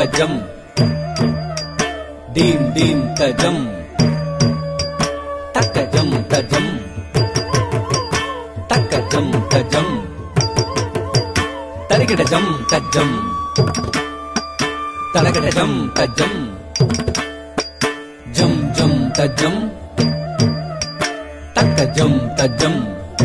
தஜம் theme theme தஜம் தக்கஜம் தஜம் தக்கஜம் தஜம் தரிகிடஜம் தஜம் தலகிடஜம் தஜம் ஜம் ஜம் தஜம் தக்கஜம் தஜம்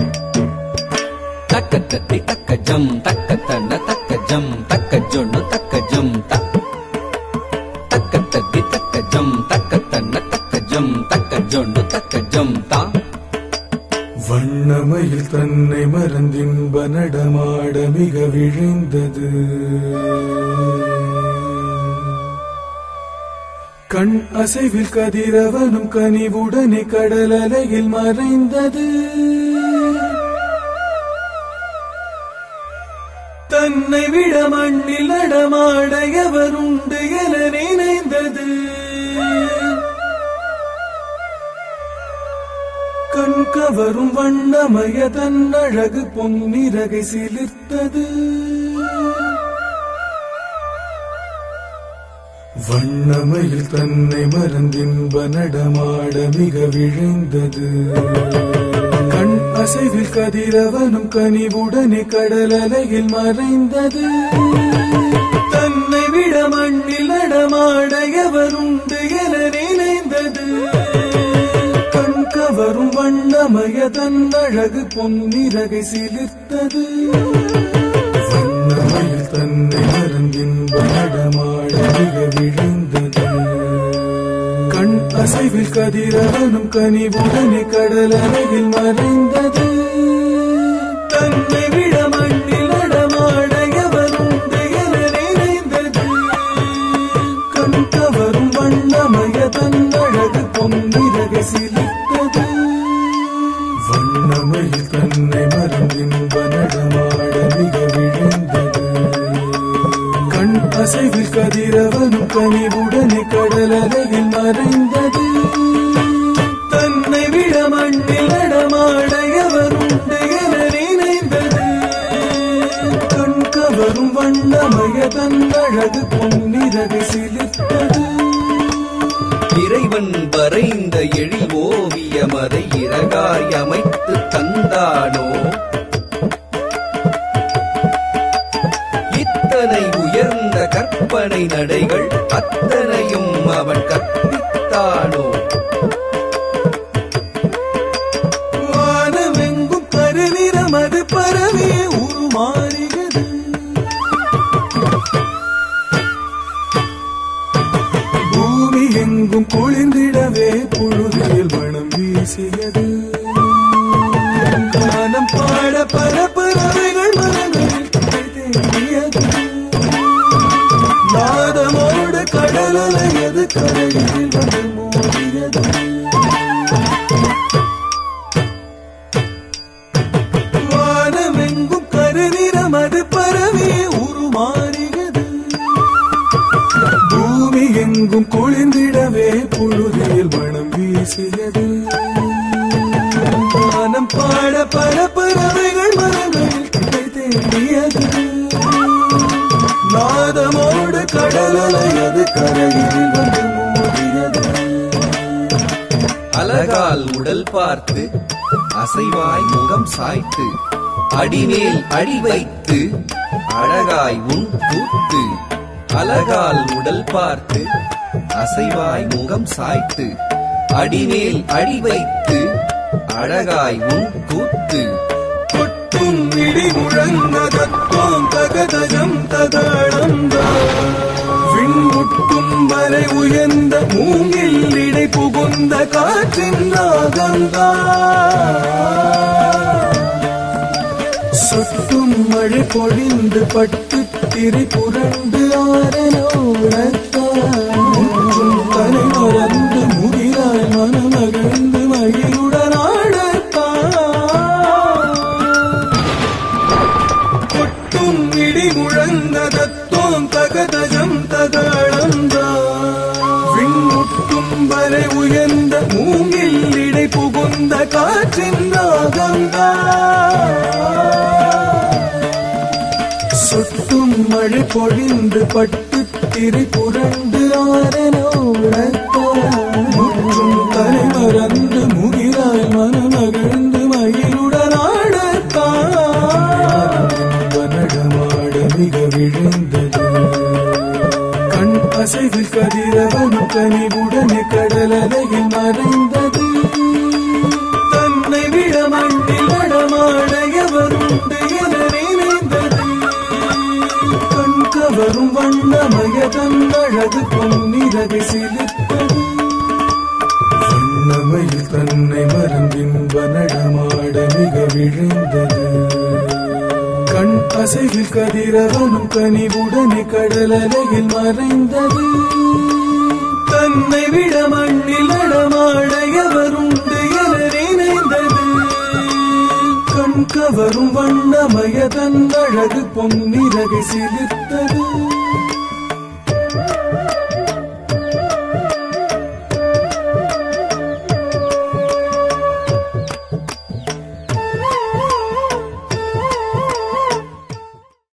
தக்கத்தத்தி தக்கஜம் தக்கத்தன தக்கஜம் தக்கஜொன்னு தக்கஜம் த தக்கத்தத்தி தக்கஜம் தக்கத்தன தக்கஜம் தக்கஜொன்னு தக்கஜம் தா வண்ணமயில் தன்னை மறந்தின்ப நடமாட மிக விழைந்தது கண் அசைவில் கதிரவனும் கனிவுடனே கடல் அலையில் மறைந்தது தன்னை விட மண்ணில் நடமாட எவருண்டு என நினைந்தது கண் கவரும் வண்ணமய தன் அழகு பொன்னிறகை சிலிர்த்தது வண்ணமயில் தன்னை மறந்தின்ப நடமாட மிக விழைந்தது கண் அசைவில் கதிரவனும் கனிவுடனே கடல் அலையில் மறைந்தது தன்னை விட மண்ணில் நடமாட எவருண்டு என நினைந்தது கண் கவரும் வண்ணமய தன் அழகு பொன்னிறகை சிலிர்த்தது வண்ணமயில் தன்னை மறந்தின்ப நடமாட மிக விழுந்தது கண் அசைவில் கதிரவனும் கனிவுடனே கடல் அலையில் மறைந்தது தன்னை விட மண்ணில் நடமாட எவருண்டு என நினைந்தது கண் கவரும் வண்ணமய தன் அழகு பொன்னிறகை சிலிர்த்தது வண்ணமயில் தன்னை மறந்தின்ப நடமாட மிக விழுந்தது கண் அசைவில் கதிரவனும் கனிவுடனே கடல் அலையில் மறைந்தது தன்னை விட மண்ணில் நடமாட எவருண்டு என நினைந்தது கண் கவரும் வண்ணமய தன் அழகு பொன்னிறகை சிலிர்த்தது இறைவன் வரைந்த எழில் ஓவியம் அதை இறகாய் அமைத்து தந்தானோ இத்தனை உயர்ந்த கற்பனை நடைகள் அத்தனையும் அவன் கற்பித்தானோ வானமெங்கும் கருநிறம் அது பரவியே உருமாறுகிறது பூமி எங்கும் குளிர்ந்திடவே புழுதியில் மனம் வீசியது கானம் பாட பல பறவைகள் மனங்களில் தேடியது நாதமோடு கடல் அலையது கரையில் வந்து மோதியது வானமெங்கும் கருநிறம் அது பரவி உருமாறுகிறது பூமி எங்கும் குளிர்ந்திடவே புழுதியில் மனம் வீசியது வானம் பாட பல பறவைகள் மரங்களில் கிளை தேடியது நாதமோடு கடல் அலையது கரையில் வந்து மோதியது அழகால் உடல் பார்த்து அசைவாய் முகம் சாய்த்து அடிமேல் அடி வைத்து அழகாய் உன் கூத்து அழகால் உடல் பார்த்து அசைவாய் முகம் சாய்த்து அடிமேல் அடி வைத்து அழகாய் உன் கூத்து கொட்டும் இடி முழங்க தத்துவம் தகதஜம் ததாளம் விண்முட்டும் வரை உயர்ந்த மூங்கில் இடை புகுந்த காற்றின் நாகந்தா சொட்டும் மழை பொழிந்து பட்டு திரி புரண்டு ஆரனோடத்தான் முற்றும் தலை மறந்து முகிலாய் மனமகிழ்ந்து மகிழுடன் கொட்டும் இடி முழங்க தத்துவம் தகதஜம் ததாளந்தா விண்முட்டும் வரை உயர்ந்த மூங்கில் இடை புகுந்த காற்றின் நாகந்தா சொட்டும் மழை பொழிந்து பட்டு திரை புரண்டு ஆரனோடத்தான் முற்றும் தலை மறந்து முகிலாய் மனமகிழ்ந்து மயிலுடன் ஆடத்தான் நடமாட மிக விழுந்தது கண் அசைவில் கதிரவனும் கனிவுடனே கடலலையில் மறைந்தது தன்னை விட மண்ணில் நடமாட எவருண்டு என நினைந்தது கண் கவரும் வண்ணமய தன்னழகு பொன்னிறகை சிலித்தது வண்ணமயில் தன்னை மறந்தின்ப நடமாட மிக விழுந்தது கண் அசைவில் கதிரவனும் கனிவுடனே கடலலையில் மறைந்தது தன்னை விட மண்ணில் நடமாட எவருண்டு என நினைந்தது கண் கவரும் வண்ணமய தன்னழகு பொன்னிறகை சிலிர்த்தது